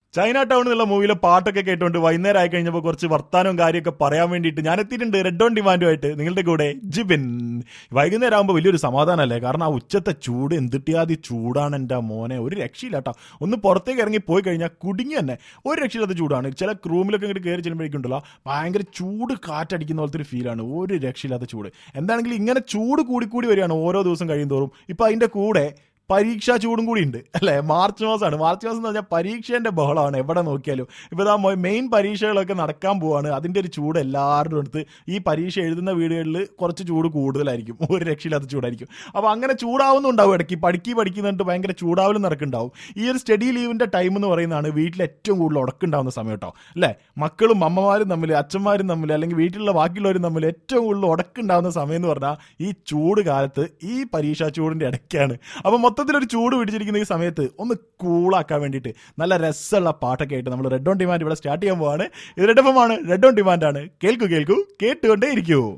China town എന്നുള്ള മൂവിയിലെ പാട്ടൊക്കെ കേട്ടുകൊണ്ട് വൈകുന്നേരം ആയി കഴിഞ്ഞപ്പോൾ കുറച്ച് വർത്താനവും കാര്യമൊക്കെ പറയാൻ വേണ്ടിയിട്ട് ഞാൻ എത്തിയിട്ടുണ്ട് റെഡ് ഓൺ ഡിമാൻഡുമായിട്ട് നിങ്ങളുടെ കൂടെ ജിബിൻ വൈകുന്നേരം ആകുമ്പോൾ വലിയൊരു സമാധാനമല്ലേ കാരണം ആ ഉച്ചത്തെ ചൂട് എന്തിട്ടിയാതി ചൂടാണ് എൻ്റെ മോനെ ഒരു രക്ഷയില്ല കേട്ടോ ഒന്ന് പുറത്തേക്ക് ഇറങ്ങി പോയി കഴിഞ്ഞാൽ കുടുങ്ങി തന്നെ ഒരു രക്ഷയില്ലാത്ത ചൂടാണ് ചില റൂമിലൊക്കെ ഇങ്ങോട്ട് കയറി ചെല്ലുമ്പോഴേക്കുണ്ടല്ലോ ഭയങ്കര ചൂട് കാറ്റടിക്കുന്ന പോലത്തെ ഒരു ഫീലാണ് ഒരു രക്ഷയില്ലാത്ത ചൂട് എന്താണെങ്കിലും ഇങ്ങനെ ചൂട് കൂടിക്കൂടി വരികയാണ് ഓരോ ദിവസം കഴിയുന്തോറും ഇപ്പം അതിൻ്റെ കൂടെ പരീക്ഷാ ചൂടും കൂടി ഉണ്ട് അല്ലേ മാർച്ച് മാസമാണ് മാർച്ച് മാസം എന്ന് പറഞ്ഞാൽ പരീക്ഷേന്റെ ബഹളമാണ് എവിടെ നോക്കിയാലും ഇപ്പോൾ ഇതാ മെയിൻ പരീക്ഷകളൊക്കെ നടക്കാൻ പോവാണ് അതിൻ്റെ ഒരു ചൂട് എല്ലാവരുടെ അടുത്ത് ഈ പരീക്ഷ എഴുതുന്ന വീടുകളിൽ കുറച്ച് ചൂട് കൂടുതലായിരിക്കും ഒരു രക്ഷയില്ലാത്ത ചൂടായിരിക്കും അപ്പോൾ അങ്ങനെ ചൂടാവുന്നുണ്ടാവും ഇടയ്ക്ക് പഠിക്കി പഠിക്കുന്നിട്ട് ഭയങ്കര ചൂടാവലും നടക്കുന്നുണ്ടാവും ഈ ഒരു സ്റ്റഡി ലീവിൻ്റെ ടൈം എന്ന് പറയുന്നതാണ് വീട്ടിൽ ഏറ്റവും കൂടുതൽ ഉടക്കുണ്ടാവുന്ന സമയം കേട്ടോ അല്ലേ മക്കളും അമ്മമാരും തമ്മിൽ അച്ഛന്മാരും തമ്മിൽ അല്ലെങ്കിൽ വീട്ടിലുള്ള ബാക്കിയുള്ളവരും തമ്മിൽ ഏറ്റവും കൂടുതൽ ഉടക്കുണ്ടാവുന്ന സമയം എന്ന് പറഞ്ഞാൽ ഈ ചൂട് കാലത്ത് ഈ പരീക്ഷാ ചൂടിൻ്റെ ഇടയ്ക്കാണ് അപ്പോൾ മൊത്തത്തിലൊരു ചൂട് പിടിച്ചിരിക്കുന്ന ഈ സമയത്ത് ഒന്ന് കൂളാക്കാൻ വേണ്ടിയിട്ട് നല്ല രസമുള്ള പാട്ടൊക്കെ ആയിട്ട് നമ്മൾ റെഡ് ഓൺ ഡിമാൻഡ് ഇവിടെ സ്റ്റാർട്ട് ചെയ്യാൻ പോവാണ് ഇത് റെഡ് എഫ് ആണ് റെഡ് ഓൺ ഡിമാൻഡ് ആണ് കേൾക്കൂ കേൾക്കൂ കേട്ടുകൊണ്ടേ ഇരിക്കൂ